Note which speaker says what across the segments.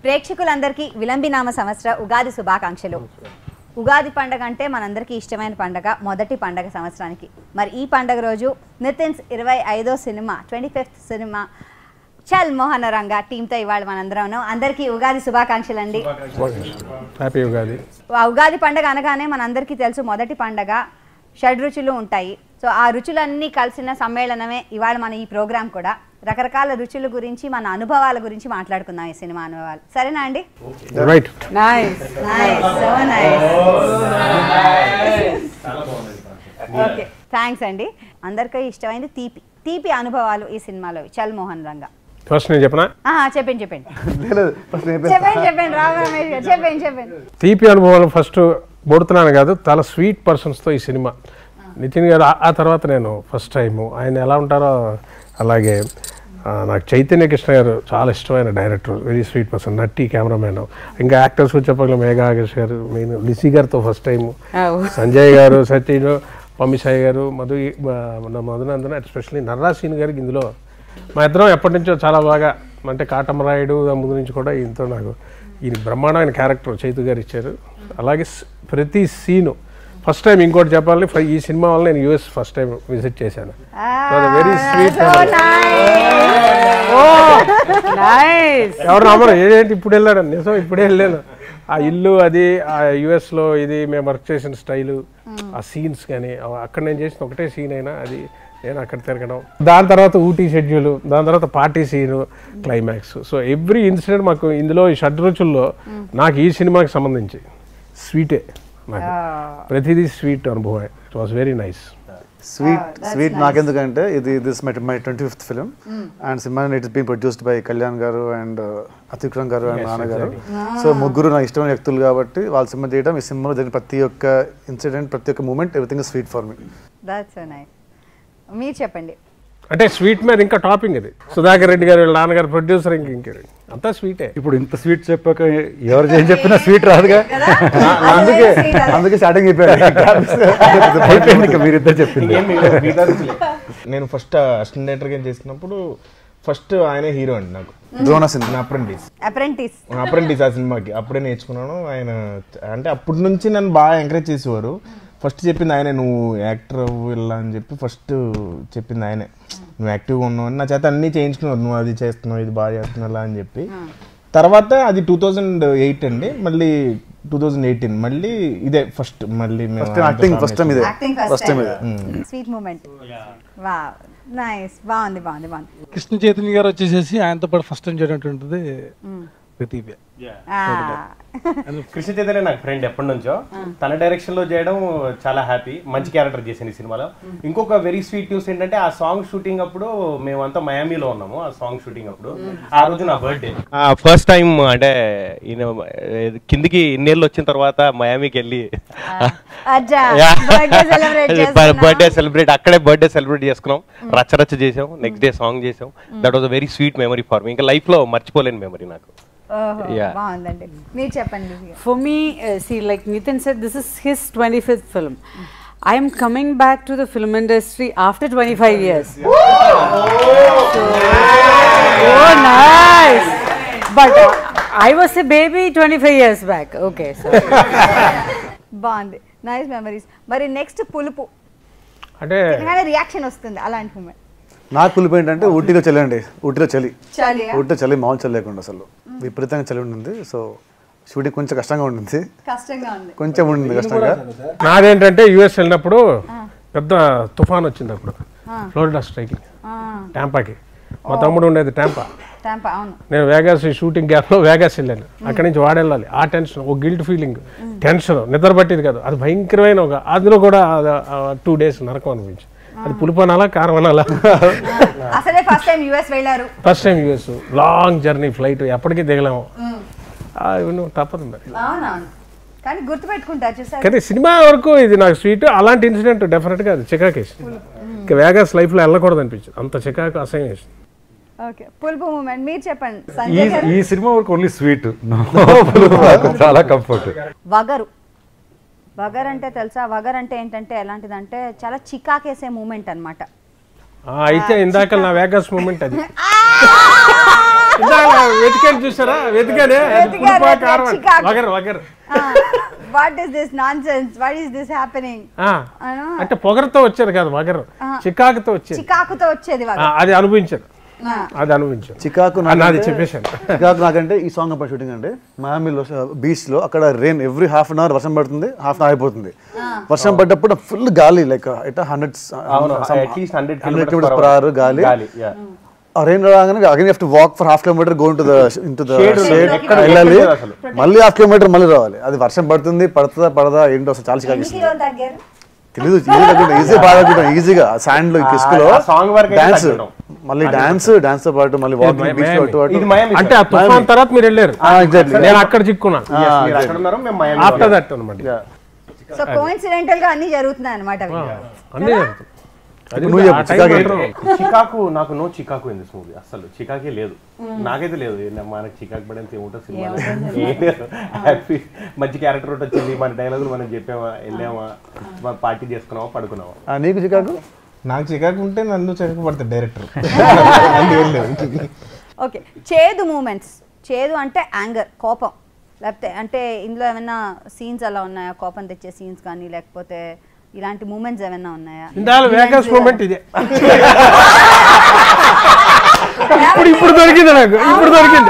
Speaker 1: ప్రేక్షకులందరికీ విలంబినామ సంవత్సర ఉగాది శుభాకాంక్షలు ఉగాది పండగ అంటే మనందరికీ ఇష్టమైన పండగ మొదటి పండగ సంవత్సరానికి మరి ఈ పండగ రోజు నితిన్స్ ఇరవై ఐదో సినిమా ట్వంటీ ఫిఫ్త్ సినిమా చల్ మోహన రంగ టీంతో ఇవాళ మనందరం ఉన్నాం. అందరికీ ఉగాది శుభాకాంక్షలు అండి
Speaker 2: హ్యాపీ ఉగాది
Speaker 1: ఆ ఉగాది పండగ అనగానే మనందరికీ తెలుసు మొదటి పండగ షడ్రుచులు ఉంటాయి సో ఆ రుచులన్నీ కలిసిన సమ్మేళనమే ఇవాళ మన ఈ ప్రోగ్రాం కూడా రకరకాల రుచుల గురించి మన అనుభవాల గురించి మాట్లాడుకుందాం ఈ సినిమా అనుభవాలు సరేనా అండి
Speaker 2: right
Speaker 3: nice
Speaker 1: nice so nice okay thanks అండి అందరికీ ఇష్టమైంది తీపి తీపి అనుభవాలు ఈ సినిమాలో చల్ మోహన్ రంగ
Speaker 2: ఫస్ట్ నేను చెప్పనా
Speaker 1: ఆహా, చెప్పండి చెప్పండి
Speaker 4: లేదు ఫస్ట్ నేను
Speaker 1: చెప్పండి చెప్పండి రావు రమేష్ గారు చెప్పండి చెప్పండి
Speaker 2: తీపి అనుభవాలు ఫస్ట్ బొడుతున్నాను కాదు చాలా స్వీట్ పర్సన్స్తో ఈ సినిమా నితిన్ గారు ఆ- ఆ తర్వాత నేను ఫస్ట్ టైము ఆయన ఎలా ఉంటారో అలాగే ఆ, నాకు చైతన్య కృష్ణ గారు చాలా ఇష్టమైన director very sweet person Natti cameraman ఇంకా యాక్టర్స్ చెప్పగలం మేఘా ఆగేష్ గారు మెయిన్ లిసి గారితో ఫస్ట్ టైము సంజయ్ గారు సత్యను పమ్మిసాయి గారు మధు మన మధునందన్ ఎస్పెషల్లీ నర్రాసీన్ గారికి ఇందులో మా ఇద్దరం ఎప్పటి నుంచో చాలా బాగా అంటే కాటమరాయుడు దాని ముందు నుంచి కూడా ఈయనతో నాకు ఈయన బ్రహ్మాండమైన క్యారెక్టర్ చైతు గారు ఇచ్చారు అలాగే స్- ప్రతి సీను ఫస్ట్ టైం ఇంకోటి చెప్పాలి ఫ- ఈ సినిమా వల్ల నేను యూఎస్ ఫస్ట్ టైం విజిట్ చేశాను వెరీ స్వీట్
Speaker 3: నైస్
Speaker 2: ఎవరు నమ్మరు ఏంటి ఇప్పుడు వెళ్ళాడు నిజం ఇప్పుడే వెళ్ళాను ఆ ఇల్లు అది ఆ యుఎస్ లో ఇది మేము వర్క్ చేసిన స్టైలు ఆ సీన్స్ కానీ అక్కడ నేను చేసిన ఒకటే సీన్ అయినా అది నేను అక్కడ తిరగడం దాని తర్వాత ఊటీ షెడ్యూల్ దాని తర్వాత party scene climax so every incident మాకు ఇందులో ఈ షడ్రుచుల్లో నాకు ఈ సినిమాకి సంబంధించి స్వీటే నాకు ప్రతిదీ స్వీట్ అనుభవం it was very nice
Speaker 4: sweet sweet నాకెందుకంటే ఇది this my my twenty fifth film and cinema it's been produced by Kalyan garu and అతిక్రమ్ గారు అండ్ నాన్నగారు సో ముగ్గురు నాకు ఇష్టమైన వ్యక్తులు కాబట్టి వాళ్ళ సినిమా చేయడం ఈ సినిమాలో జరిగిన ప్రతి ఒక్క ఇన్సిడెంట్ ప్రతి ఒక్క moment everything sweet for me
Speaker 1: that's so nice మీరు చెప్పండి
Speaker 2: అంటే స్వీట్ మీద ఇంకా టాపింగ్ ఇది సుధాకర్ రెడ్డి గారు వీళ్ళ నాన్నగారు ప్రొడ్యూసర్ ఇంక ఇంకే అంతా స్వీటే
Speaker 5: ఇప్పుడు ఇంత స్వీట్ చెప్పాక ఎవరు ఏం చెప్పినా స్వీట్ రాదుగా
Speaker 4: అందుకే అందుకే స్టార్టింగ్ చెప్పారు
Speaker 5: అయిపోయింది ఇంకా మీరిద్దరు చెప్పింది
Speaker 6: ఇంకేం మిగలదు, మిగతా రుచులే. నేను ఫస్ట్ అసిస్టెంట్ డైరెక్టర్ గా చేసినప్పుడు ఫస్ట్ ఆయనే హీరో అండి నాకు
Speaker 4: ద్రోణ సినిమా
Speaker 6: నా అప్రెంటిస్
Speaker 1: అప్రెంటిస్
Speaker 6: అప్రెంటిస్ ఆ సినిమాకి అప్పుడే నేర్చుకున్నాను ఆయన అంటే అప్పటి నుంచి నన్ను బాగా ఎంకరేజ్ చేసేవారు ఫస్ట్ చెప్పింది ఆయనే నువ్వు యాక్టర్ అవ్విల్లా అని చెప్పి ఫస్ట్ చెప్పింది ఆయనే నువ్వు యాక్టివ్గా ఉన్నావు అని నా చేత అన్నీ చేయించుకున్నారు నువ్వు అది చేస్తున్నావు ఇది బాగా చేస్తున్నావు అని చెప్పి తర్వాత అది టూ థౌజండ్ ఎయిట్ అండి మళ్ళీ టూ థౌజండ్ ఎయిటీన్ మళ్ళీ ఇదే ఫస్ట్ మళ్ళీ మేము
Speaker 4: ఫస్ట్ యాక్టింగ్ ఫస్ట్ టైం ఇదే
Speaker 1: యాక్టింగ్
Speaker 4: ఫస్ట్
Speaker 1: ఫస్ట్
Speaker 4: టైం ఇదే
Speaker 1: స్వీట్ మూమెంట్ వా నైస్ బాగుంది బాగుంది బాగుంది
Speaker 7: కృష్ణ చైతన్య గారు వచ్చేసేసి ఆయనతో పాటు ఫస్ట్ టైం చేయనటువంటిది ప్రతీప
Speaker 1: ఆ,
Speaker 8: కృష్ణ చైతన్య నాకు ఫ్రెండ్ ఎప్పటి నుంచో తన డైరెక్షన్ లో చేయడం చాలా హ్యాపీ మంచి క్యారెక్టర్ చేసింది ఈ సినిమాలో ఇంకొక వెరీ స్వీట్ న్యూస్ ఏంటంటే ఆ సాంగ్ షూటింగ్ అప్పుడు మేమంతా మయామీలో ఉన్నాము ఆ సాంగ్ షూటింగ్ అప్పుడు ఆ రోజు నా బర్త్డే ఫస్ట్ టైం అంటే ఈయన కిందికి ఇన్నేళ్ళు వచ్చిన తర్వాత మయామీకి వెళ్ళి
Speaker 1: అజ్జా బర్త్డే సెలబ్రేట్
Speaker 8: బర్త్డే సెలబ్రేట్ అక్కడే బర్త్డే సెలబ్రేట్ చేసుకున్నాం రచ్చ రచ్చ చేసాం నెక్స్ట్ డే సాంగ్ చేసాం that was a very sweet memory for me ఇంకా లైఫ్ లో మర్చిపోలేని మెమరీ నాకు Yeah.
Speaker 1: బాగుందండి మీరు చెప్పండి లిజీ గారు.
Speaker 3: For me, uh, see, like Nitin said, this is his 25th film. I am coming back to the film industry after 25 years. So, oh, nice. But uh, I was a baby 25 years back. Okay, so.
Speaker 1: బాగుంది nice memories మరి next పులుపు
Speaker 2: అంటే
Speaker 1: తినగానే reaction వస్తుంది అలాంటి moment
Speaker 4: నాకు పులిపి ఏంటంటే ఊటీలో చలి అండి ఊటీలో చలి
Speaker 1: చలి
Speaker 4: ఊటీలో చలి మామూలు చలి లేకుండా అసలు విపరీతంగా చలి ఉండింది సో షూటింగ్ కొంచెం కష్టంగా ఉండింది
Speaker 1: కష్టంగా ఉంది
Speaker 4: కొంచెం ఉండింది కష్టంగా
Speaker 2: నాదేంటంటే యుఎస్ వెళ్ళినప్పుడు పెద్ద తుఫాన్ వచ్చింది అప్పుడు ఫ్లోరిడా స్ట్రైకింగ్ ట్యాంపాకి మా తమ్ముడు ఉండేది ట్యాంపా
Speaker 1: టాంపా అవును
Speaker 2: నేను వేగాస్ షూటింగ్ గ్యాప్లో వేగాస్ వెళ్ళాను అక్కడి నుంచి వాడెళ్ళాలి ఆ టెన్షన్ ఒక గిల్ట్ ఫీలింగ్ టెన్షన్ నిద్ర పట్టేది కాదు అది భయంకరమైన ఒక అందులో కూడా టూ డేస్ నరకం అనిపించి అది పులుపు అనాలా కారం అనాలా
Speaker 1: అసలే ఫస్ట్ టైం యుఎస్ వెళ్ళారు
Speaker 2: first time US long journey flight ఎప్పటికీ దిగలేము ఆ, నువ్వు తప్పదు మరి
Speaker 1: అవునవును కానీ గుర్తుపెట్టుకుంటారు చూసారు
Speaker 2: కానీ సినిమా వరకు ఇది నాకు స్వీట్ అలాంటి ఇన్సిడెంట్ డెఫినెట్గా అది చికాకేసి ఇంకా వేగాస్ లైఫ్లో వెళ్ళకూడదు అనిపించింది అంత చికాకు అసహ్యం వేసింది
Speaker 1: ఓకే పులుపు మూమెంట్ మీరు చెప్పండి
Speaker 5: ఈ
Speaker 1: సంజయ్ గారు
Speaker 5: ఈ సినిమా వరకు ఓన్లీ స్వీట్ చాలా కంఫర్ట్
Speaker 1: వగరు వగర్ అంటే తెలుసా వగర్ అంటే ఏంటంటే ఎలాంటిదంటే చాలా చికాకేసే మూమెంట్ అన్నమాట
Speaker 2: ఆ, అయితే ఇందాక నా వేగాస్ మూమెంట్ అది ఇందాక వెతికాను చూసారా వెతికానే
Speaker 1: వెతికారు,
Speaker 2: పులుపా, కారం అని.
Speaker 1: చికాకు.
Speaker 2: వగరు వగరు
Speaker 1: what is this nonsense what is this happening
Speaker 2: ఆ, అంటే పొగరుతో వచ్చారు కాదు వగరు చికాకుతో వచ్చేది
Speaker 1: చికాకుతో వచ్చేది
Speaker 2: ఆ,
Speaker 1: వాడు
Speaker 2: అది అనుభవించారు అది అనుభవించారు
Speaker 4: చికాకు
Speaker 2: ఆ, నాది
Speaker 4: నాకంటే-
Speaker 2: చెప్పేశాను
Speaker 4: చికాకు నాకంటే ఈ సాంగ్ అప్పుడు షూటింగ్ అంటే మామిలో బీచ్ లో అక్కడ rain every half an hour వర్షం పడుతుంది హాఫ్ అన్ అవర్ అయిపోతుంది వర్షం పడ్డప్పుడు ఫుల్ గాలి లైక్ ఇట్ హండ్రెడ్
Speaker 8: అవును at least hundred
Speaker 4: hundred kilometres per hour గాలి
Speaker 8: గాలి yeah.
Speaker 4: ఆ రెయిన్ రాగానే again have to walk for half kilometre go to the into the
Speaker 8: Shade
Speaker 4: shade
Speaker 8: ఎక్కడ
Speaker 4: వెళ్ళాలి
Speaker 8: ఎక్కడ అసలు.
Speaker 4: మళ్ళీ హాఫ్ కిలోమీటర్ మళ్ళీ రావాలి అది వర్షం పడుతుంది పడుతుందా పడదా ఏంటో అసలు చాలా చికాకు
Speaker 1: ఎన్ని
Speaker 4: ఇస్తుంది
Speaker 1: కిలోలు తగ్గారు
Speaker 4: తెలీదు ఈజీ తగ్గుతాం ఈజీ బాగా తగ్గుతాం ఈజీగా శాండ్ లో కిస్కులో
Speaker 8: ఆ song వరకు అయితే
Speaker 4: డాన్స్
Speaker 8: తగ్గుతాం.
Speaker 4: మళ్ళీ డాన్స్ డాన్స్ తో పాటు మళ్ళీ వాకింగ్ బీచ్ లో అటు
Speaker 8: ఇది
Speaker 4: అటు
Speaker 8: మయామి
Speaker 2: అంటే ఆ తుఫాన్ తర్వాత మీరు వెళ్ళారు
Speaker 4: ఎగ్జాక్ట్లీ
Speaker 2: నేను అక్కడ చిక్కున్నాను
Speaker 8: మీరు అక్కడ ఉన్నారు మేము మయామి
Speaker 2: ఆఫ్టర్ దట్ అనమాట
Speaker 1: సో కోఇన్సిడెంటల్ గా అన్ని జరుగుతున్నాయి అనమాట
Speaker 2: అన్నీ జరుగుతాయి. అది
Speaker 4: నువ్వు
Speaker 2: ఆ
Speaker 4: చెప్పు,
Speaker 2: time
Speaker 4: చికాకు
Speaker 2: మాత్రం
Speaker 8: చికాకు నాకు నో చికాకు ఇన్ దిస్ మూవీ అసలు చికాకే లేదు నాకైతే లేదు ఏ- మనకి చికాకు పడేంత ఏముంటుంది సినిమా హ్యాపీ మంచి క్యారెక్టర్ ఒకటి వచ్చింది మన డైలాగులు మనం చెప్పామా వెళ్ళామా పార్టీ చేసుకున్నామా పడుకున్నామా
Speaker 4: నీకు చికాకు
Speaker 6: నాకు చికాకు ఉంటే నన్ను చికాకు పడతాడు డైరెక్టర్
Speaker 1: ఓకే చేదు మూమెంట్స్ చేదు అంటే యాంగర్ కోపం లేకపోతే అంటే ఇందులో ఏమైనా సీన్స్ అలా ఉన్నాయా కోపం తెచ్చే సీన్స్ కానీ లేకపోతే ఇలాంటి మూమెంట్స్ ఏమైనా ఉన్నాయా
Speaker 2: ఇందాక వేగస్ మూమెంట్ ఇదే ఇప్పుడు ఇప్పుడు దొరికింది నాకు ఇప్పుడు దొరికింది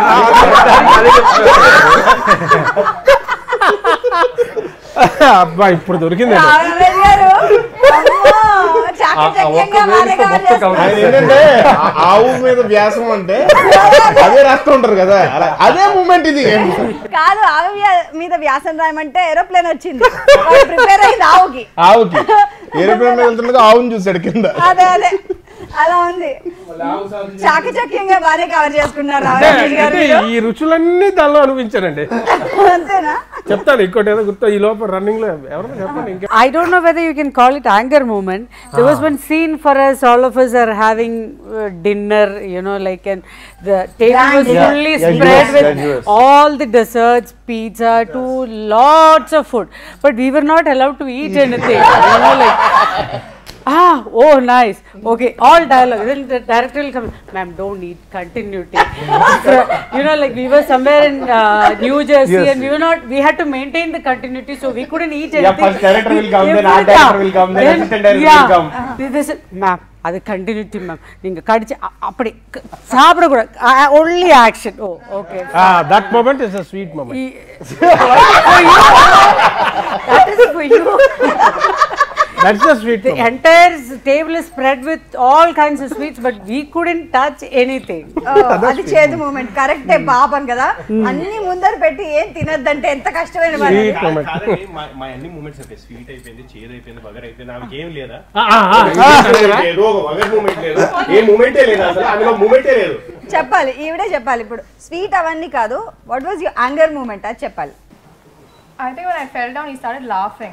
Speaker 2: అబ్బా ఇప్పుడు దొరికింది
Speaker 1: రాఘవేంద్ర గారు, అమ్మో, చాకచక్యంగా బాగానే cover చేస్తున్నారు.
Speaker 6: ఆయన ఏంటంటే ఆ- ఆవు మీద వ్యాసం అంటే అదే రాస్తూ ఉంటారు కదా అలా అదే మూమెంట్ ఇది
Speaker 1: కాదు ఆవు వ్య- మీద వ్యాసం రాయమంటే ఏరోప్లేన్ వచ్చింది ప్రిపేర్ అయింది ఆవుకి
Speaker 6: ఆవుకి ఏరోప్లేన్ మీద వెళ్తుండగా ఆవుని చూసాడు కింద
Speaker 1: అదే అదే అలా ఉంది చాకచక్యంగా బాగానే కవర్ చేసుకున్నారు
Speaker 2: అంటే
Speaker 1: రాఘవేంద్ర గారు
Speaker 2: అంటే ఈ రుచులన్నీ దానిలో అనిపించానండి
Speaker 1: అంతేనా
Speaker 2: చెప్తాను ఇంకోటి ఏదో గుర్తు ఈ లోపల రన్నింగ్ లో ఎవరైనా చెప్పండి ఇంకా
Speaker 3: I don't know whether you can call it anger moment. There was one scene for us, all of us are having uh, dinner, you know, like, and the table
Speaker 1: Grand
Speaker 3: was
Speaker 1: dinner.
Speaker 3: fully
Speaker 4: Yeah,
Speaker 3: spread
Speaker 4: US,
Speaker 3: with
Speaker 4: yeah, US.
Speaker 3: all the desserts, pizza, to lots of food. But we were not allowed to eat anything, you know, like. Ah, oh, nice. Okay, all dialogue. Then the director will come, ma'am, don't eat, continuity. you know, like we were somewhere in uh, New Jersey
Speaker 4: Yes.
Speaker 3: and we were not, we had to maintain the continuity, so we couldn't eat
Speaker 8: Yeah,
Speaker 3: anything.
Speaker 8: first director will come, then art
Speaker 3: Every-
Speaker 8: director will come, then
Speaker 3: Then-
Speaker 8: assistant director
Speaker 3: yeah.
Speaker 8: will come.
Speaker 3: They- they said, ma'am, அது continuity ma'am நீங்க கடிச்சு அ- அப்படி க- சாப்பிடக்கூடாது only action oh okay
Speaker 2: that moment is a sweet moment
Speaker 3: that is for you
Speaker 2: that's the sweet
Speaker 3: the entire s- table is spread with all kinds of sweets but we couldn't touch anything
Speaker 1: ఓ, అది చేదు moment కరెక్టే పాపం కదా అన్ని ముందర పెట్టి ఏం తినొద్దంటే ఎంత కష్టమైన పని అది.
Speaker 2: స్వీట్ మూమెంట్
Speaker 8: కాదండి, మా మా అన్ని మూమెంట్స్ అయిపోయి స్వీట్ అయిపోయింది చేదు అయిపోయింది వగర్ అయిపోయింది ఆమెకి ఏం లేదా లేదు ఒక వగర్ మూమెంట్ లేదు ఏ మూమెంటే లేదు అసలు అందులో మూమెంటే లేదు
Speaker 1: చెప్పాలి ఈవిడే చెప్పాలి ఇప్పుడు స్వీట్ అవన్నీ కాదు what was your anger moment అది చెప్పాలి
Speaker 9: I think when I fell down, he started laughing.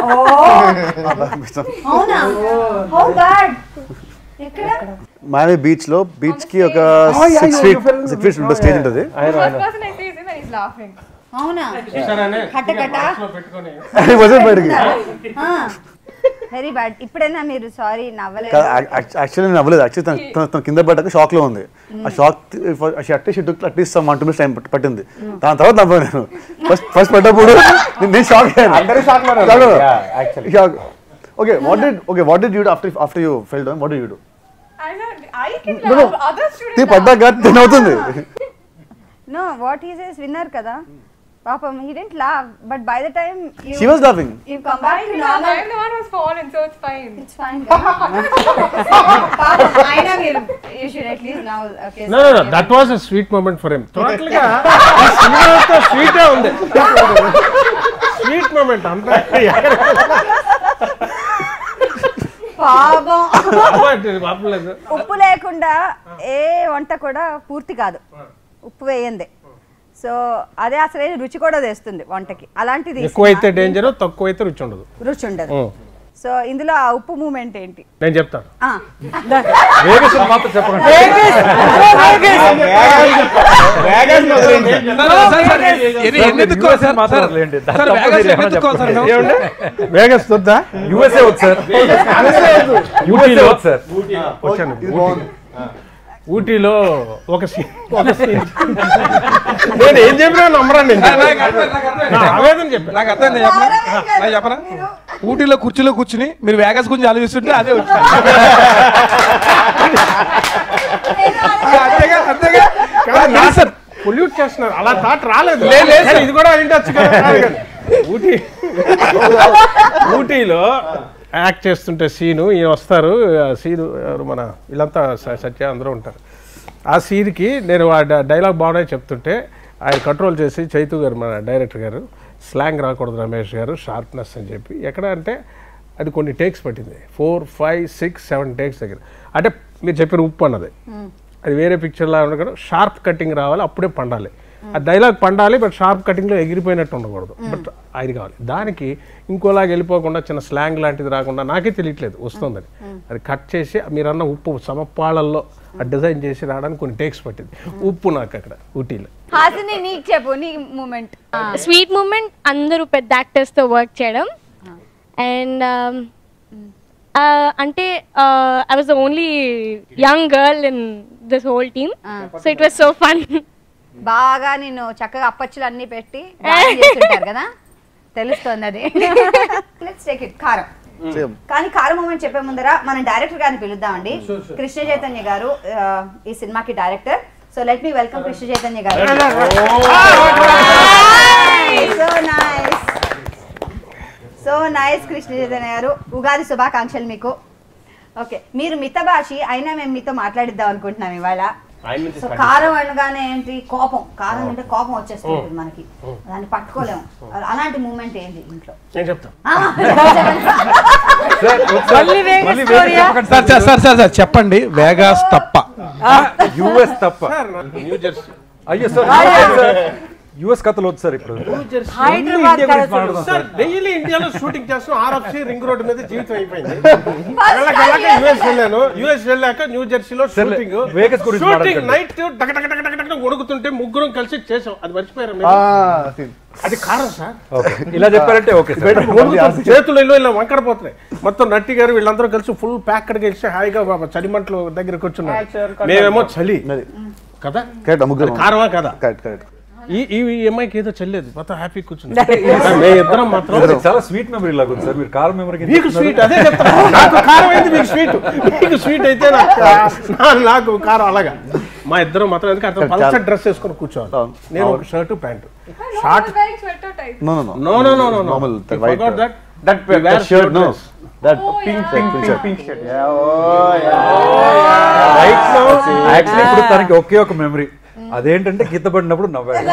Speaker 1: అవునా హౌ బ్యాడ్ ఎక్కడ
Speaker 4: మాయామి బీచ్ లో బీచ్ కి ఒక సిక్స్ ఫీట్ సిక్స్ ఫీట్ ఉంటుంది స్టేజ్ ఉంటుంది
Speaker 9: The first person I see is him and he's laughing.
Speaker 1: అవునా కట్ట కట్ట
Speaker 4: బయటకి
Speaker 1: వెరీ బ్యాడ్ ఇప్పుడైనా మీరు సారీ నవ్వలేదు
Speaker 4: యాక్చువల్లీ నేను అవ్వలేదు యాక్చువల్లీ తన- తన తన కింద పడ్డాక షాక్ లో ఉంది ఆ shock at least took at least one two minutes time పట్టింది దాని తర్వాత నవ్వా నేను ఫస్ట్ ఫస్ట్ పడ్డప్పుడు నేను- నేను షాక్
Speaker 8: అందరూ shock లో ఉన్నారు. Yeah, actually.
Speaker 4: Shock okay what did okay what did you after after you fell down what did you do
Speaker 9: I know, I can
Speaker 4: No, no.
Speaker 9: laugh, other students
Speaker 4: తీ
Speaker 9: laugh.
Speaker 4: పడ్డాక తిని అవుతుంది
Speaker 1: no what is is winner కదా పాపం he didn't laugh but by the time
Speaker 4: she was laughing
Speaker 1: you come back to
Speaker 9: I'm
Speaker 1: normal
Speaker 9: the one who's fallen, so it's fine.
Speaker 1: It's fine పాపం అయినా మీరు you should at least now okay
Speaker 2: no no that was a sweet moment for him total గా ఈ సినిమాతో స్వీటే ఉంది sweet moment అంతా
Speaker 1: పాపం
Speaker 2: పాపలేదు
Speaker 1: ఉప్పు లేకుండా ఏ వంట కూడా పూర్తి కాదు ఉప్పు వేయండి సో అదే అసలైన రుచి కూడా తెస్తుంది వంటకి అలాంటిది ఈ
Speaker 2: ఎక్కువైతే
Speaker 1: సినిమా.
Speaker 2: డేంజర్ తక్కువైతే రుచి ఉండదు
Speaker 1: రుచి ఉండదు
Speaker 2: ఉం.
Speaker 1: సో ఇందులో ఆ ఉప్పు మూమెంట్ ఏంటి
Speaker 2: నేను చెప్తాను
Speaker 1: ఆ,
Speaker 5: వేగస్ మాత్రం చెప్పకండి
Speaker 6: వేగాన్ని వదిలేయండి.
Speaker 7: ఎందుకు సార్
Speaker 5: మాత్రం
Speaker 7: సార్
Speaker 5: వదిలేయండి. దాని
Speaker 7: సార్
Speaker 5: తప్ప
Speaker 7: వేగస్
Speaker 5: మీరు ఏమైనా
Speaker 7: ఎందుకు సార్
Speaker 5: చెప్పండి.
Speaker 2: ఏమండి వేగస్ వద్దా
Speaker 5: యూఎస్ఏ వద్దు సార్ యూటీలో వద్దు సార్
Speaker 2: వచ్చాను
Speaker 4: ఇది బాగుంది
Speaker 2: ఊటీలో ఒక సీన్ ఒక సీన్ నేను ఏం చెప్పినా నమ్మరా నేను నా ఆవేదన చెప్పాను
Speaker 7: నాకు అర్థం నేను చెప్పనా నాకు చెప్పనా ఊటీలో కుర్చీలో కూర్చుని మీరు వేగస్ గురించి ఆలోచిస్తుంటే అదే వచ్చింది అంతేగా అంతేగా
Speaker 2: సార్ పొల్యూట్ చేస్తున్నారు అలా థాట్ రాలేదు
Speaker 7: లేదు, లేదు,
Speaker 2: సరే, ఇది కూడా అయిండొచ్చు కదా కాదు కదా. ఊటీ ఊటీలో యాక్ట్ చేస్తుంటే సీను ఈయన వస్తారు ఆ సీను ఎవరు మన వీళ్ళంతా స- సత్య అందరూ ఉంటారు ఆ సీన్కి నేను ఆ డ- డైలాగ్ బాగున్నాయి చెప్తుంటే ఆయన కంట్రోల్ చేసి చైతు గారు మన డైరెక్టర్ గారు స్లాంగ్ రాకూడదు రమేష్ గారు షార్ప్నెస్ అని చెప్పి ఎక్కడ అంటే అది కొన్ని టేక్స్ పట్టింది four five six seven takes దగ్గర అంటే మీరు చెప్పిన ఉప్పు అన్నది అది వేరే పిక్చర్లా ఉండకూడదు షార్ప్ కటింగ్ రావాలి అప్పుడే పండాలి ఆ డైలాగ్ పండాలి బట్ షార్ప్ కటింగ్లో ఎగిరిపోయినట్టు ఉండకూడదు బట్ ఆయన కావాలి దానికి ఇంకోలాగా వెళ్ళిపోకుండా చిన్న స్లాంగ్ లాంటిది రాకుండా నాకే తెలియట్లేదు వస్తుందని అది కట్ చేసి మీరన్న ఉప్పు సమపాళల్లో ఆ డిజైన్ చేసి రావడానికి కొన్ని టేక్స్ పట్టింది ఉప్పు నాకు అక్కడ ఊటీలో
Speaker 1: హాసిని నీకు చెప్పు నీ మూమెంట్
Speaker 10: స్వీట్ మూమెంట్ అందరూ పెద్ద యాక్టర్స్తో వర్క్ చేయడం అండ్ అంటే I was the only young girl in this whole team so it was so fun
Speaker 1: బాగా నేను చక్కగా అప్పచ్చులు అన్ని పెట్టి డాన్స్ చేస్తుంటారు కదా తెలుస్తుంది అది లెట్స్ టేక్ ఇట్ కారం
Speaker 4: Same.
Speaker 1: కానీ కారం మూమెంట్ చెప్పే ముందర మనం డైరెక్టర్ గారిని పిలుద్దామండి కృష్ణ చైతన్య గారు ఆ, ఈ సినిమాకి director so let me welcome Krishna Chaitanya garu so nice so nice Krishna Chaitanya garu Ugadi శుభాకాంక్షలు మీకు ఓకే మీరు మితభాషి అయినా మేము మీతో మాట్లాడిద్దాం అనుకుంటున్నాం ఇవాళ
Speaker 8: ఆయన నుంచి
Speaker 1: సో కారం అనగానే ఏంటి కోపం కారం అంటే కోపం వచ్చేస్తుంది మనకి దాన్ని పట్టుకోలేము అలాంటి మూమెంట్ ఏంటి ఇంట్లో
Speaker 2: నేను చెప్తాను
Speaker 1: ఆ,
Speaker 3: మళ్ళీ వేగస్ స్టోరీయా
Speaker 7: sir sir sir sir sir చెప్పండి వేగాస్ తప్ప
Speaker 5: యుఎస్ తప్ప
Speaker 2: న్యూ జెర్సీ
Speaker 5: అయ్యో సార్ యుఎస్ కథలు వద్దు సార్ ఇప్పుడు
Speaker 3: హైదరాబాద్
Speaker 5: ఇండియా గురించి
Speaker 3: కథ
Speaker 5: మాట్లాడదాం
Speaker 2: సార్ డైలీ ఇండియాలో షూటింగ్ చేస్తాం ఆర్ఎఫ్సి రింగ్ రోడ్ మీద జీవితం అయిపోయింది వెళ్ళక వెళ్ళక యుఎస్ వెళ్ళాను యుఎస్ వెళ్ళాక న్యూ జెర్సీలో
Speaker 5: సర్లే,
Speaker 2: షూటింగ్
Speaker 5: Vegas గురించి
Speaker 2: షూటింగ్
Speaker 5: మాట్లాడకండి.
Speaker 2: నైట్ డగ డగ డగ డగ డగ వణుకుతుంటే ముగ్గురం కలిసి చేసాం అది మర్చిపోయారు మీరు?
Speaker 4: Ah, see.
Speaker 2: అది కారం సార్
Speaker 5: ఓకే ఇలా చెప్పారంటే ఓకే సార్
Speaker 2: వణుకుతుంది. చేతులు ఇల్లు ఇలా వంకరపోతున్నాయి మొత్తం నట్టి గారు వీళ్ళందరూ కలిసి ఫుల్ ప్యాక్డ్ గెలిచి హాయిగా బాబా చలిమంటలు దగ్గర కూర్చున్నారు మేమేమో చలి
Speaker 4: అది.
Speaker 2: కదా
Speaker 4: కరెక్ట్ ముగ్గురు
Speaker 2: అది కారమా కదా
Speaker 4: కరెక్ట్ కరెక్ట్
Speaker 2: ఈ ఈ ఈ అమ్మాయికి ఏదో చెల్లేదు మొత్తం హ్యాపీ కూర్చుంది మేము ఇద్దరం మాత్రం
Speaker 5: ఇది చాలా స్వీట్ మెమరీ లాగా ఉంది సార్ మీరు కార్ మెమరీ
Speaker 2: మీకు స్వీట్ అదే చెప్తా నాకు కారం అయింది మీకు స్వీట్ మీకు స్వీట్ అయితే నాకు నా- నాకు కారం అలాగా మా ఇద్దరం మాత్రం ఎందుకంటే అతను పల్సర్ డ్రెస్ వేసుకొని కూర్చోవాలి
Speaker 4: అవును.
Speaker 2: నేను ఒక shirt pant
Speaker 9: No
Speaker 2: short
Speaker 9: one wearing sweater type.
Speaker 4: No no
Speaker 2: no no no no
Speaker 4: Normal,
Speaker 2: no
Speaker 4: white, uh,
Speaker 2: that
Speaker 6: that
Speaker 4: that shirt no that
Speaker 9: Oh,
Speaker 4: pink
Speaker 9: yeah.
Speaker 4: pink pink shirt
Speaker 6: pink shirt
Speaker 2: right no
Speaker 5: actually ఇప్పుడు తనకి ఒకే ఒక memory అదేంటంటే గీత పడినప్పుడు నవ్వాడు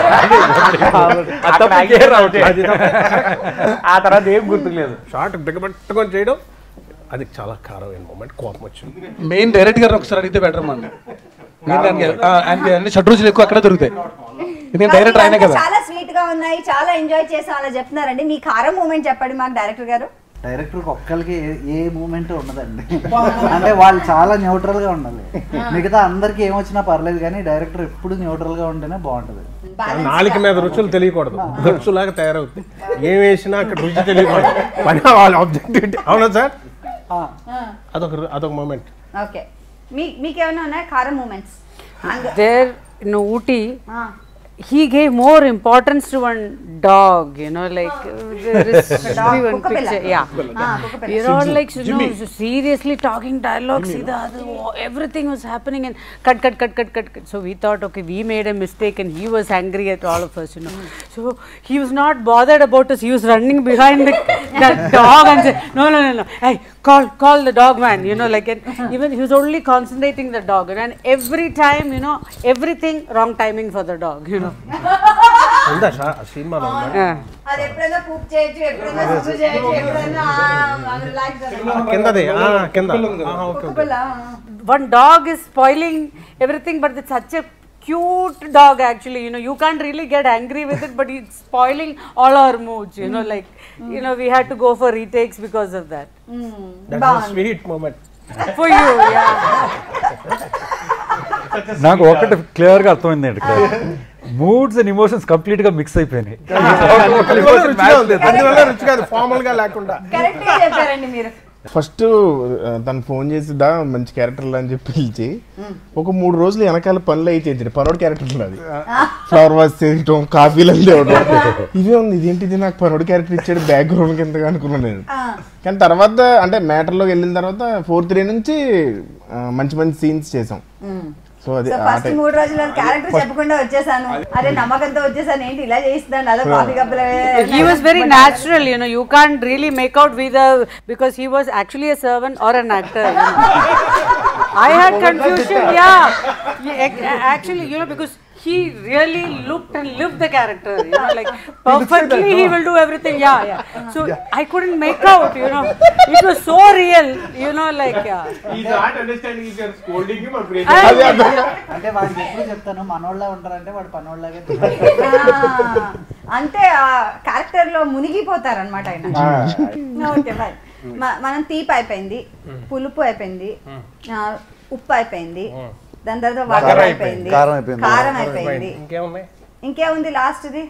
Speaker 5: ఆ తప్పు ఇంకేం రావట్లేదు.
Speaker 6: ఆ తర్వాత ఏం గుర్తులేదు
Speaker 2: షార్ట్ బిగబట్టుకొని చేయడం అది చాలా కారమైన మూమెంట్ కోపం వచ్చింది
Speaker 7: మెయిన్ డైరెక్ట్ గారు ఒకసారి అడిగితే బెటర్ అండి మీరు దానికి ఆ, ఆయనకి అన్ని షడ్ రోజులు ఎక్కువ అక్కడే దొరుకుతాయి ఎందుకంటే డైరెక్టర్ ఆయనే కదా
Speaker 1: చాలా స్వీట్ గా ఉన్నాయి చాలా ఎంజాయ్ చేసాం అలా చెప్తున్నారండి మీ కారం మూమెంట్ చెప్పండి మాకు డైరెక్టర్ గారు
Speaker 11: డైరెక్టర్ ఒక్కరికి ఏ- ఏ మూమెంట్ ఉండదండి అంటే వాళ్ళు చాలా న్యూట్రల్ గా ఉండాలి మిగతా అందరికి ఏమొచ్చినా పర్లేదు కానీ డైరెక్టర్ ఎప్పుడు న్యూట్రల్ గా ఉంటేనే బాగుంటది
Speaker 2: నాలుక మీద రుచులు తెలియకూడదు గచ్చులాగా తయారవుతుంది ఏం వేసినా అక్కడ రుచి తెలియకూడదు పని వాళ్ళ ఆబ్జెక్టివిటీ అవునా సార్ అదొక అదొక మూమెంట్
Speaker 1: ఓకే మీ మీకేమైనా ఉన్నాయా కారం moments
Speaker 3: there in Ooty, he gave more importance to one dog, you know, like uh, there is
Speaker 1: dog,
Speaker 3: one
Speaker 1: Kukkapilla.
Speaker 3: picture, yeah.
Speaker 1: Ah, Kukkapilla.
Speaker 3: You're all like, you know, seriously talking dialogues, either, everything was happening and cut, cut, cut, cut, cut, cut. So we thought, okay, we made a mistake and he was angry at all of us, you know. So he was not bothered about us. He was running behind the, that dog and said, no, no, no, no, hey, call, call the dog man, you know, like, and even he was only concentrating the dog. And every time, you know, everything wrong timing for the dog, you know.
Speaker 2: ఉందా షా- ఆ సినిమాలో ఉందా
Speaker 3: Yeah.
Speaker 1: అది ఎప్పుడైనా cook చేయొచ్చు ఎప్పుడైనా సుసు చేయొచ్చు ఎప్పుడైనా రిలాక్స్
Speaker 2: కిందది ఆ, కింద ఆ, okay okay
Speaker 3: one dog is spoiling everything, but it's such a cute dog actually. You know, you can't really get angry with it, but it's spoiling all our moods. You know, like you know, we had to go for retakes because of that.
Speaker 2: That sweet moment
Speaker 3: For you, yeah.
Speaker 5: నాకు ఒకటి clear గా అర్థమైంది అండి ఇక్కడ moods and emotions complete గా mix అయిపోయినాయి
Speaker 2: అందువల్ల రుచిగా ఉంది అందువల్ల రుచిగా ఫార్మల్ గా లేకుండా
Speaker 1: కరెక్ట్ గా చెప్పారండి మీరు
Speaker 6: ఫస్ట్ తను ఫోన్ చేసి దా మంచి క్యారెక్టర్ అని చెప్పి పిలిచి ఒక మూడు రోజులు వెనకాల పనులు అయి చేయించాడు పనోడు క్యారెక్టర్ అది ఫ్లవర్ వాష్ చేయటం కాఫీలు అని తేవడం ఇవే ఉంది ఇదేంటిది నాకు పనోడు క్యారెక్టర్ ఇచ్చాడు బ్యాక్గ్రౌండ్ కింద అనుకున్నాను నేను కానీ తర్వాత అంటే మ్యాటర్లోకి వెళ్ళిన తర్వాత ఫోర్త్ డే నుంచి ఆ, మంచి మంచి సీన్స్ చేసాం సో అది
Speaker 1: సో
Speaker 6: ఆ
Speaker 1: ఫస్ట్
Speaker 6: టైం
Speaker 1: మూడు రోజులు క్యారెక్టర్ చెప్పకుండా వచ్చేసాను అరే నమ్మకంతో వచ్చేసాను ఏంటి ఇలా చేయిస్తున్నాను అదో కాఫీ కప్పులు
Speaker 3: he was very natural you know you can't really make out whether because he was actually a servant or an actor you know. i had confusion yeah He ac- actually you know because he really looked and lived the character you know like perfectly he will do everything yeah yeah so i couldn't make out you know it was so real you know like yeah And-
Speaker 11: అంటే వాడికి ఎప్పుడు చెప్తాను మనోళ్ళ ఉంటారంటే వాడు పనోళ్ళలాగే
Speaker 1: ఆ, అంటే ఆ character లో మునిగిపోతారనమాట ఆయన ఓకే బాయ్ మనం తీపి అయిపోయింది పులుపు అయిపోయింది ఆ, ఉప్పు అయిపోయింది దాని తర్వాత వగర అయిపోయింది
Speaker 4: కారం అయిపోయింది.
Speaker 1: కారం అయిపోయింది
Speaker 2: ఇంకేమున్నాయి
Speaker 1: ఇంకేముంది లాస్ట్ది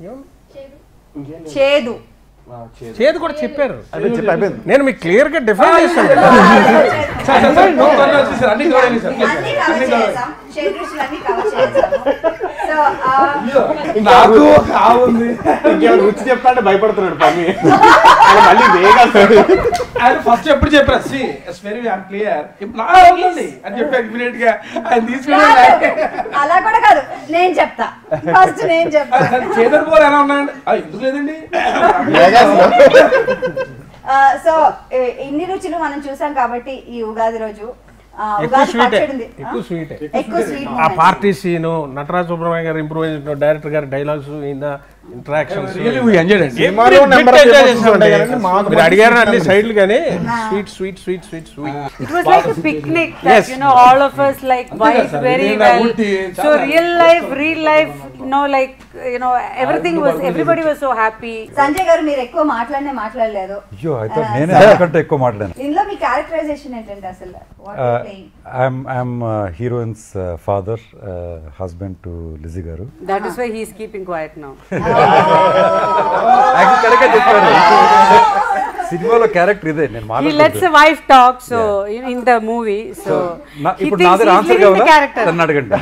Speaker 1: చేదు
Speaker 2: చేదు కూడా చెప్పారు
Speaker 4: అదే చెప్పి అయిపోయింది
Speaker 2: నేను మీకు క్లియర్ గా డిఫైన్ చేస్తాను
Speaker 7: అన్ని చూడండి సార్
Speaker 1: అన్ని కవర్ చేసాం షెడ్ రుచులు అన్ని కవర్ చేసాము సో
Speaker 7: నాకు కావుంది
Speaker 8: ఇంకేమైనా రుచి చెప్తా అంటే భయపడుతున్నాడు పని ఆయన మళ్ళీ వేగాస్తాడు
Speaker 7: ఆయన ఫస్ట్ ఎప్పుడు చెప్పారు see it's very I'm clear నా అవునండి అని చెప్పారు ఇమీడియట్ గా ఆయన తీసుకుని
Speaker 1: అలా కూడా కాదు నేను చెప్తా ఫస్ట్ నేను చెప్తా
Speaker 7: చేదర్ పోలు ఎలా ఉన్నాయండి ఆ, ఎందుకు లేదండి
Speaker 1: సో ఇన్ని రుచులు మనం చూసాం కాబట్టి ఈ ఉగాది రోజు ఆ,
Speaker 2: ఎక్కువ
Speaker 1: ఉగాది
Speaker 2: స్వీట్
Speaker 1: పచ్చడి ఉంది
Speaker 2: ఎక్కువ స్వీట్
Speaker 1: ఎక్కువ స్వీట్
Speaker 2: ఆ పార్టీ సీను నటరాజ్ సుబ్రహ్మణ్య గారు ఇంప్రూవ్ చేసిన డైరెక్టర్ గారి డైలాగ్స్ ఇంద interactions
Speaker 7: Really we enjoyed it.
Speaker 6: సినిమాలో number of emotions ఉంటాయి కదండి, మాకు
Speaker 2: మీరు
Speaker 6: మంచి
Speaker 2: అడిగారు
Speaker 6: sweet
Speaker 2: అన్ని
Speaker 6: memories.
Speaker 2: సైడ్లు కానీ sweet sweet sweet sweet sweet
Speaker 3: It was like a picnic that
Speaker 2: Yes.
Speaker 3: you know all of us like vibed
Speaker 7: sir.
Speaker 3: very
Speaker 7: Really,
Speaker 3: well.
Speaker 7: Ooty,
Speaker 3: So
Speaker 7: chala-
Speaker 3: real life, real life, you know, like you know, everything was everybody was so happy.
Speaker 1: Sanjay garu మీరు ఎక్కువ మాట్లాడనే మాట్లాడలేదు
Speaker 5: అయ్యో అయితే
Speaker 1: ఆ,
Speaker 5: నేనే
Speaker 1: so-
Speaker 5: అంతకంటే ఎక్కువ మాట్లాడాను
Speaker 1: ఇందులో మీ క్యారెక్టరైజేషన్ ఏంటంటే అసలు What you're playing?
Speaker 5: I'm I'm heroine's father husband to Lizzie garu
Speaker 3: That is why he is keeping quiet now.
Speaker 5: కరెక్ట్గా చెప్పాను సినిమాలో క్యారెక్టర్ ఇదే నేను
Speaker 3: He lets the
Speaker 5: మాట్లాడుతున్నాను
Speaker 3: wife talk, so in, in the movie, so
Speaker 5: నా-
Speaker 3: he
Speaker 5: ఇప్పుడు
Speaker 3: thinks
Speaker 5: నా దగ్గర
Speaker 3: he's
Speaker 5: ఆన్సర్
Speaker 3: living the
Speaker 5: కావాలా
Speaker 3: character.
Speaker 5: నన్ను అడగండి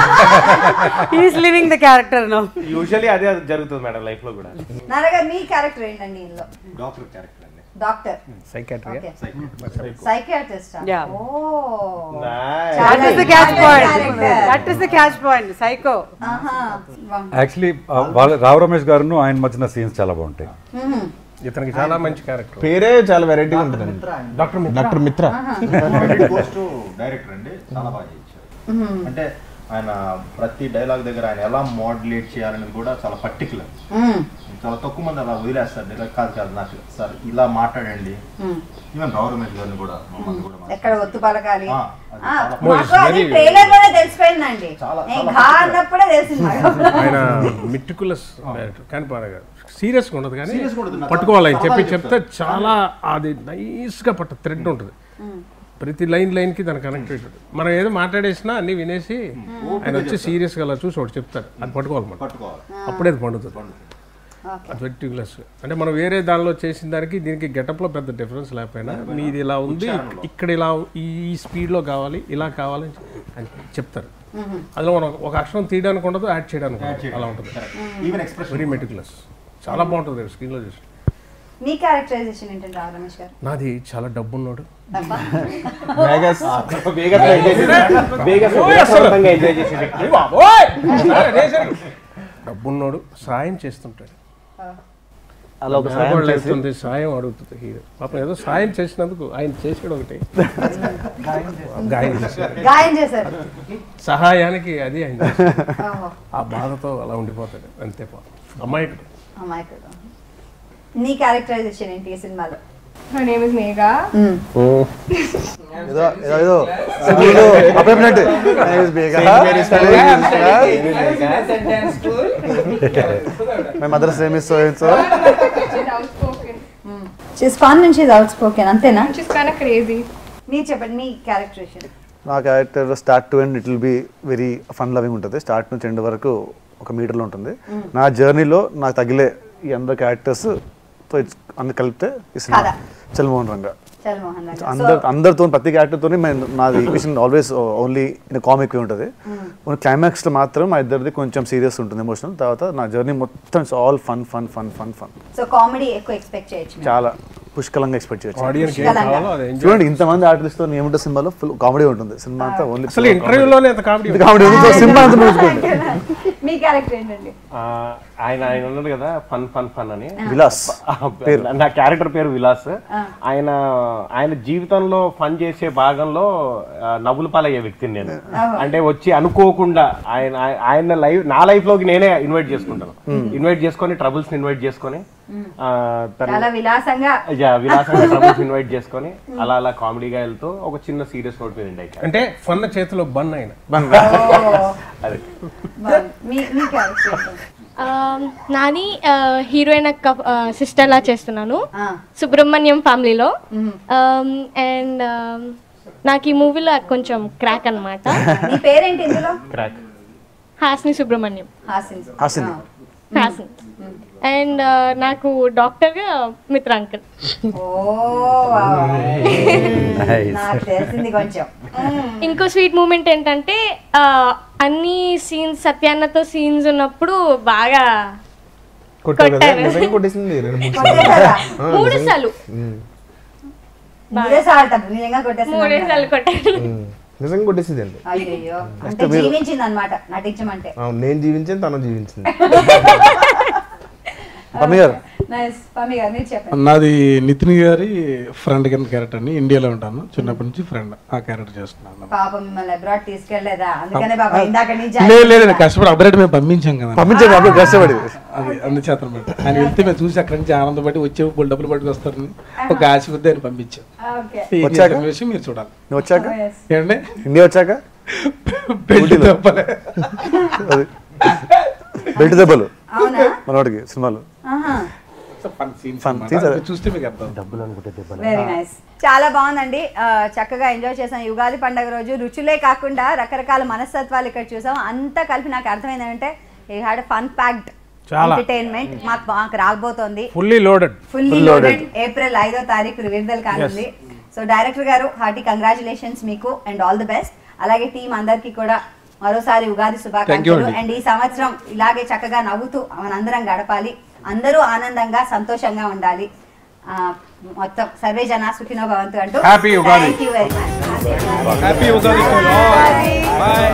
Speaker 3: he is living the character now.
Speaker 8: Usually అదే జరుగుతుంది మేడం లైఫ్ లో కూడా
Speaker 1: నాన్న గారు మీ క్యారెక్టర్ ఏంటండి ఇందులో
Speaker 8: డాక్టర్ క్యారెక్టర్ అండి
Speaker 1: doctor
Speaker 2: psychiatry
Speaker 1: okay psychiatrist
Speaker 3: Yeah.
Speaker 1: ఓ
Speaker 8: Nice.
Speaker 3: That is the catch point. That is the catch point. Psycho.
Speaker 1: ఆహా
Speaker 5: యాక్చువల్లీ వాళ్ళ రావు రమేష్ గారు ఆయన మధ్యన సీన్స్ చాలా బాగుంటాయి
Speaker 2: ఇతనికి చాలా మంచి క్యారెక్టర్
Speaker 6: పేరే చాలా వెరైటీగా ఉంటుందండి
Speaker 2: doctor
Speaker 6: doctor Mitra
Speaker 12: post director అండి చాలా బాగా చేయించారు అంటే ఆయన ప్రతి డైలాగ్ దగ్గర ఆయన ఎలా మోడ్యులేట్ చేయాలనేది కూడా చాలా పర్టికులర్ చాలా తక్కువ మంది అలా వదిలేస్తారు డైలాగ్ కాదు కాదు నాకు సార్ ఇలా మాట్లాడండి ఈవెన్ రావు రమేష్ గారిని కూడా మమ్మల్ని కూడా మాట్లాడారు.
Speaker 1: ఎక్కడ ఒత్తు పలకాలి
Speaker 12: ఆ, అది
Speaker 1: ఆ,
Speaker 12: చాలా
Speaker 1: మాకు అది ట్రైలర్ లోనే తెలిసిపోయిందండి
Speaker 12: చాలా,
Speaker 1: నేను
Speaker 12: చాలా
Speaker 1: ఘా అన్నప్పుడే తెలిసింది నాకు.
Speaker 2: ఆయన మిట్టికులస్ కానీ బాగా సీరియస్గా ఉండదు కానీ
Speaker 12: Serious గా ఉండదు.
Speaker 2: పట్టుకోవాలి ఆయన చెప్పి
Speaker 12: చాలా
Speaker 2: చెప్తే చాలా అది నైస్గా పట్ట థ్రెడ్ ఉంటుంది ప్రతి లైన్ లైన్కి దాని కనెక్టెడ్ మనం ఏదో మాట్లాడేసినా అన్ని వినేసి ఆయన వచ్చి సీరియస్గా అలా చూసి ఒకటి చెప్తారు అది పట్టుకోవాలి మనం
Speaker 12: పట్టుకోవాలి
Speaker 2: అప్పుడే అది పండుతుంది అది వెట్టికులస్ అంటే మనం వేరే దానిలో చేసిన దానికి దీనికి గెటప్లో పెద్ద డిఫరెన్స్ లేకపోయినా మీది ఇలా ఉంది ఇక్కడ ఇలా ఈ ఈ స్పీడ్లో కావాలి ఇలా కావాలి అని చెప్తారు అందులో మనం ఒక అక్షరం తీయడానికి ఉండదు యాడ్ చేయడానికి ఉండదు. అలా ఉంటుంది
Speaker 12: ఈవెన్ ఎక్స్ప్రెషన్
Speaker 2: వెరీ మెటికులస్ చాలా బాగుంటుంది స్క్రీన్లో చూసి
Speaker 1: మీ క్యారెక్టరైజేషన్ ఏంటండి రావు రమేష్ గారు
Speaker 2: నాది చాలా డబ్బున్నోడు
Speaker 1: అబ్బా.
Speaker 6: వేగస్
Speaker 8: వేగస్ లో ఎంజాయ్ చేసి వేగస్ విలాసవంతంగా ఎంజాయ్ చేసే వ్యక్తి
Speaker 2: డబ్బున్నోడు సాయం చేస్తుంటాడు
Speaker 4: అలా ఒక సాయం
Speaker 2: ఆడవాళ్ళు
Speaker 4: చేసి
Speaker 2: వెళ్తుంది సాయం అడుగుతుంది హీరో పాపం ఏదో సాయం చేసినందుకు ఆయన చేసాడు ఒకటి గాయం చేశాడు
Speaker 1: గాయం చేశారు
Speaker 2: సహాయానికి అది ఆయన చేశాడు.
Speaker 1: ఓహో
Speaker 2: ఆ బాధతో అలా ఉండిపోతాడు అంతే పాపం అమ్మాయికుడు
Speaker 1: అమాయకుడు నీ క్యారెక్టరైజేషన్ ఏంటి ఈ సినిమాలో
Speaker 9: Her name is Megha.
Speaker 4: ఏదో ఏదో ఏదో సినిమాలో appointment my mother same is so so
Speaker 9: She's outspoken.
Speaker 1: She's fun and she's outspoken అంతేనా
Speaker 9: She's kind of crazy.
Speaker 1: మీరు చెప్పండి మీ క్యారెక్టరేషన్
Speaker 4: నా character start to end it will be very fun loving ఉంటుంది స్టార్ట్ నుంచి end వరకు ఒక మీటర్లో ఉంటుంది నా జర్నీలో నాకు తగిలే ఈ అందరు క్యారెక్టర్స్ తో ఇట్స్ అన్ని కలిపితే ఈ సినిమా
Speaker 1: కథ.
Speaker 4: చల్మోహన్ రంగా
Speaker 1: చల్ మోహన్ రావు గారు.
Speaker 4: అందరు అందరితో ప్రతి క్యారెక్టర్తో నాది equation always only in comic ఉంటుంది ఓన్లీ క్లైమాక్స్లో మాత్రం మా ఇద్దరిది కొంచెం సీరియస్ ఉంటుంది ఎమోషనల్ తర్వాత నా జర్నీ మొత్తం it's all fun fun fun fun fun
Speaker 1: so comedy ఎక్కువ ఎక్స్పెక్ట్ చేయొచ్చు మీరు.
Speaker 4: చాలా పుష్కలంగా ఎక్స్పెక్ట్ చేయొచ్చు
Speaker 2: ఆడియన్స్ ఏం
Speaker 1: పుష్కలంగా.
Speaker 2: కావాలో అది enjoy
Speaker 4: చూడండి ఇంతమంది ఆర్టిస్ట్ ఏముంటుంది సినిమాలో ఫుల్ కామెడీ ఉంటుంది సినిమా అంతా ఓన్లీ
Speaker 2: అసలు ఇంటర్వ్యూలోనే ఎంత కామెడీ
Speaker 4: కామెడీ ఉంది సినిమా అంతా చూసుకోండి
Speaker 1: మీ క్యారెక్టర్ ఏంటండి
Speaker 8: ఆ, ఆయన ఆయన ఉన్నాడు కదా ఫన్ ఫన్ ఫన్ అని
Speaker 4: విలాస్
Speaker 8: ఆ, నా క్యారెక్టర్ పేరు విలాస్ ఆయన ఆయన జీవితంలో ఫన్ చేసే భాగంలో ఆ, నవ్వుల పాలయ్యే వ్యక్తిని నేను అంటే వచ్చి అనుకోకుండా ఆయన ఆయ- ఆయన లైఫ్ నా లైఫ్ లోకి నేనే ఇన్వైట్ చేసుకుంటాను ఇన్వైట్ చేసుకొని ట్రబుల్స్ ఇన్వైట్ చేసుకొని ఆ, తను
Speaker 1: చాలా విలాసంగా
Speaker 8: యా, విలాసంగా ట్రబుల్స్ ఇన్వైట్ చేసుకొని అలా అలా కామెడీగా వెళ్తూ ఒక చిన్న సీరియస్ నోట్ మీద ఉండే
Speaker 2: అంటే ఫన్న చేతిలో బన్ అయిన
Speaker 8: అదే
Speaker 1: బాగుంది. మీ మీ క్యారెక్టర్ ఏంటి?
Speaker 10: Um, నాని హీరోయిన్ అక్క సిస్టర్ లా చేస్తున్నాను
Speaker 1: ఆ,
Speaker 10: సుబ్రహ్మణ్యం ఫ్యామిలీలో అండ్ నాకు ఈ మూవీలో కొంచెం క్రాక్ అన్నమాట
Speaker 1: నీ పేరేంటి ఇందులో
Speaker 8: క్రాక్
Speaker 10: హాస్ని సుబ్రహ్మణ్యం
Speaker 1: హాసిన్
Speaker 4: హాసిని.
Speaker 10: హాస్ని అండ్ నాకు డాక్టర్గా మిత్ర అంకుల్
Speaker 1: ఓ వావ్. నాకు తెలిసింది కొంచెం మ్మ్.
Speaker 10: ఇంకో స్వీట్ మూమెంట్ ఏంటంటే ఆ, అన్ని సీన్స్ సత్యాన్నతో సీన్స్ ఉన్నప్పుడు బాగా
Speaker 6: కొట్టావు కదా
Speaker 10: కొట్టాను.
Speaker 6: నిజంగా కొట్టేసింది రెండు మూడు
Speaker 1: కొట్టేశారా?
Speaker 6: ఆ,
Speaker 10: మూడు
Speaker 6: నిజంగా.
Speaker 10: సార్లు
Speaker 6: ఉమ్,
Speaker 1: మూడే సార్లు తప్పు నిజంగా కొట్టేస్తున్నా
Speaker 10: మూడే సార్లు కొట్టాను
Speaker 6: ఉమ్. నిజంగా కొట్టేసింది అండి
Speaker 1: అయ్యో అంటే జీవించింది అనమాట నటించమంటే
Speaker 6: అవును నేను జీవించాను తను జీవించింది
Speaker 4: పమ్మి గారు
Speaker 1: నైస్ పమ్మి గారు మీరు చెప్పండి
Speaker 7: నాది నితిన్ గారి ఫ్రెండ్ కింద క్యారెక్టర్ అండి ఇండియాలో ఉంటాను చిన్నప్పటి నుంచి ఫ్రెండ్ ఆ క్యారెక్టర్ చేస్తున్నాను
Speaker 1: పాపం మిమ్మల్ని అబ్రాడ్ తీసుకెళ్లేదా అందుకనే పాపం ఇందాక నుంచి
Speaker 7: లేదు లేదు కష్టపడి అప్డేట్ మేము పంపించాం కదా
Speaker 4: పంపించండి అప్పుడు కష్టపడి
Speaker 7: అది అన్ని చేతన బట్టి ఆయన వెళ్తే మేము చూసి అక్కడి నుంచి ఆనందపడి వచ్చే బుల్ డబ్బులు పట్టుకొస్తారని ఒక ఆశ కొద్ది ఆయన పంపించాం
Speaker 1: ఓకే
Speaker 7: ఈ
Speaker 4: వచ్చాక?
Speaker 7: విషయం మీరు చూడాలి
Speaker 4: నువ్వు వచ్చాక
Speaker 7: ఏంటంటే
Speaker 4: ఇండియా వచ్చాక
Speaker 7: పెళ్లి తప్పలే
Speaker 4: అది బెల్ట్ దెబ్బలు
Speaker 1: అవునా
Speaker 4: మనవాడికి సినిమాలు
Speaker 1: ఆహా
Speaker 7: ఫన్ సీన్స్
Speaker 4: Fun scenes అదే.
Speaker 7: చూస్తే మీకు అర్థం
Speaker 8: డబ్బులు అనుకుంటే దెబ్బలు
Speaker 1: వెరీ నైస్ చాలా బాగుందండి ఆ, చక్కగా ఎంజాయ్ చేసాం ఈ ఉగాది పండుగ రోజు రుచులే కాకుండా రకరకాల మనస్తత్వాలు ఇక్కడ చూసాం అంతా కలిపి నాకు అర్థమైంది ఏంటంటే ఈ హ్యాడ్ ఫన్ ప్యాక్డ్
Speaker 2: చాలా.
Speaker 1: ఎంటర్టైన్మెంట్ మాకు మాకు రాబోతోంది
Speaker 2: fully loaded
Speaker 1: fully loaded April ఐదో తారీఖు విడుదల కానుంది సో డైరెక్టర్ గారు హార్టీ కంగ్రాచులేషన్స్ మీకు అండ్ ఆల్ ది బెస్ట్ అలాగే టీం అందరికీ కూడా మరోసారి ఉగాది శుభాకాంక్షలు అండ్ ఈ సంవత్సరం ఇలాగే చక్కగా నవ్వుతూ మనందరం గడపాలి అందరూ ఆనందంగా సంతోషంగా ఉండాలి ఆ, మొత్తం సర్వే జన సుఖినో భవంతు అంటూ
Speaker 2: Happy Ugadi.
Speaker 1: Thank you very much
Speaker 7: happy Ugadi
Speaker 1: Ugadi.
Speaker 7: Bye